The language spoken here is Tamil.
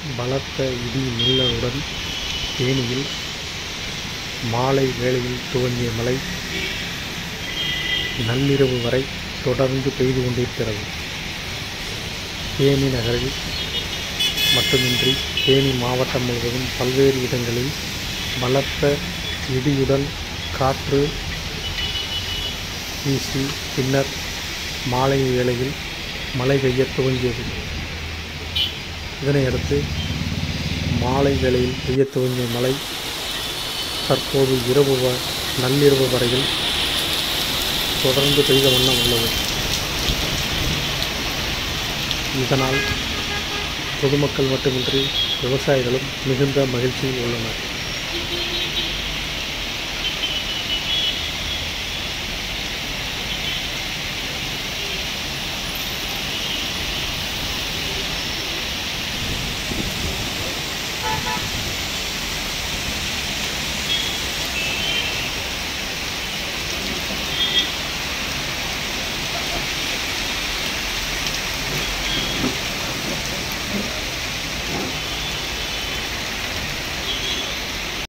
பலத்த இடி மின்னலுடன் தேனியில் மாலை வேளையில் துவங்கிய மழை நள்ளிரவு வரை தொடர்ந்து பெய்து கொண்டிருக்கிறது தேனி நகரில் மட்டுமின்றி தேனி மாவட்டம் முழுவதும் பல்வேறு இடங்களில் பலத்த இடியுடன் காற்று வீசி பின்னர் மாலை வேளையில் மழை பெய்யத் துவங்கியது இதனையடுத்து மாலை வேளையில் பெய்யத் துவங்கிய மழை தற்போது இரவு வ நள்ளிரவு வரையில் தொடர்ந்து பெய்த வண்ணம் உள்ளது இதனால் பொதுமக்கள் மட்டுமின்றி விவசாயிகளும் மிகுந்த மகிழ்ச்சியில் உள்ளனர்